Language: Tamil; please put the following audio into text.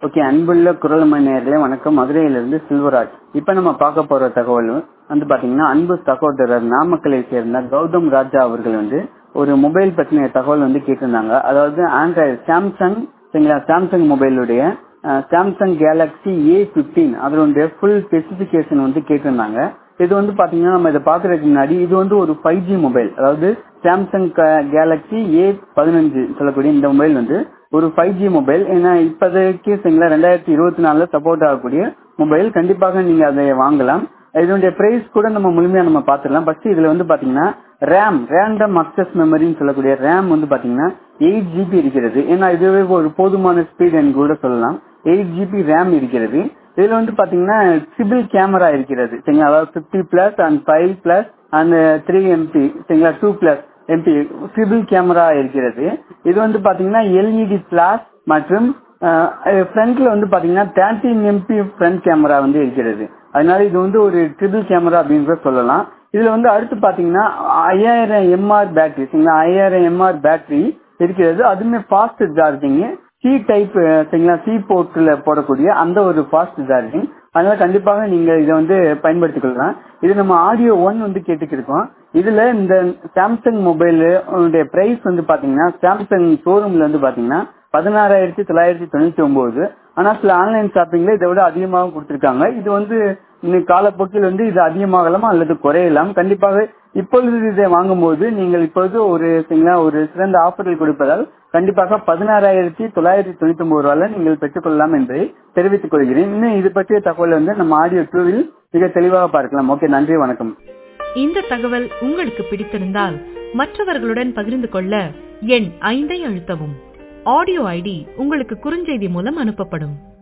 ஓகே அன்புள்ள குரல்மணி நேர்களே வணக்கம் மதுரையிலிருந்து செல்வராஜ் இப்ப நம்ம பார்க்க போற தகவல் வந்து பாத்தீங்கன்னா அன்பு சகோதரர் நாமக்கலை சேர்ந்த கௌதம் ராஜா அவர்கள் வந்து ஒரு மொபைல் பற்றின தகவல் வந்து கேட்டிருந்தாங்க அதாவது ஆண்ட்ராய்டு சாம்சங் சரிங்களா சாம்சங் மொபைலுடைய சாம்சங் கேலக்ஸி ஏ பிப்டீன் அதனுடைய ஃபுல் ஸ்பெசிபிகேஷன் வந்து கேட்டிருந்தாங்க இது வந்து பாத்தீங்கன்னா நம்ம இதை பாக்குறதுக்கு முன்னாடி இது வந்து ஒரு ஃபைவ் ஜி மொபைல் அதாவது சாம்சங் கேலக்ஸி ஏ பதினஞ்சு சொல்லக்கூடிய இந்த மொபைல் வந்து ஒரு ஃபைவ் ஜி மொபைல் ஏன்னா இப்போதைக்கு சரிங்களா ரெண்டாயிரத்தி இருபத்தி நாலுல சப்போர்ட் ஆகக்கூடிய மொபைல் கண்டிப்பாக நீங்க அதை வாங்கலாம் இதனுடைய பிரைஸ் கூட நம்ம முழுமையா நம்ம பாத்துக்கலாம் ஃபர்ஸ்ட் இதுல வந்து பாத்தீங்கன்னா ரேம் ரேண்டம் அக்சஸ் மெமரின்னு சொல்லக்கூடிய ரேம் வந்து பாத்தீங்கன்னா எயிட் ஜிபி இருக்கிறது ஏன்னா இதுவே ஒரு போதுமான ஸ்பீட் என்று கூட சொல்லலாம் எயிட் ஜிபி ரேம் இருக்கிறது இதுல வந்து பாத்தீங்கன்னா ட்ரிபிள் கேமரா இருக்கிறது சரிங்களா அதாவது fifty plus and five plus and three MP சரிங்களா two plus MP triple camera இருக்கிறது இது வந்து பாத்தீங்கன்னா எல்இடி பிளாஸ் மற்றும் ஃப்ரண்ட்ல வந்து பாத்தீங்கன்னா தேர்ட்டின் எம்பி ஃப்ரண்ட் கேமரா வந்து இருக்கிறது அதனால இது வந்து ஒரு ட்ரிபிள் கேமரா அப்படின்னு கூட சொல்லலாம் இதுல வந்து அடுத்து பாத்தீங்கன்னா ஐயாயிரம் எம்ஆர் பேட்டரி சரிங்களா ஐயாயிரம் எம்ஆர் பேட்டரி இருக்கிறது அதுவுமே ஃபாஸ்ட் சார்ஜிங் சி டைப் சரிங்களா சி போர்ட்ல போடக்கூடிய அந்த ஒரு ஃபாஸ்ட் சார்ஜிங் அதனால கண்டிப்பாக நீங்க இதை வந்து பயன்படுத்திக் கொள்ளலாம் இது நம்ம ஆடியோ ஒன் வந்து கேட்டுக்கிருக்கோம் இதுல இந்த சாம்சங் மொபைல் பிரைஸ் வந்து பாத்தீங்கன்னா சாம்சங் ஷோரூம்ல வந்து பாத்தீங்கன்னா பதினாறாயிரத்தி தொள்ளாயிரத்தி தொண்ணூத்தி ஒன்பது ஆனா சில ஆன்லைன் ஷாப்பிங்ல இதை விட அதிகமாக கொடுத்திருக்காங்க இது வந்து இன்னைக்கு காலப்போக்கில் வந்து இது அதிகமாகலாம் அல்லது குறையலாம் கண்டிப்பாக இப்பொழுது இதை வாங்கும்போது நீங்கள் இப்பொழுது ஒரு ஒரு சிறந்த ஆஃபரில் கொடுப்பதால் கண்டிப்பாக பதினாறாயிரத்தி தொள்ளாயிரத்தி தொண்ணூத்தி ஒன்பது ரூபாய் நீங்கள் பெற்றுக்கொள்ளலாம் என்பதை தெரிவித்துக் கொள்கிறேன் இன்னும் இது பற்றிய தகவல் வந்து நம்ம ஆடியோ டூவில் மிக தெளிவாக பார்க்கலாம் ஓகே நன்றி வணக்கம் இந்த தகவல் உங்களுக்கு பிடித்திருந்தால் மற்றவர்களுடன் பகிர்ந்து கொள்ள எண் ஐந்தை அழுத்தவும் ஆடியோ ஐடி உங்களுக்கு குறுஞ்செய்தி மூலம் அனுப்பப்படும்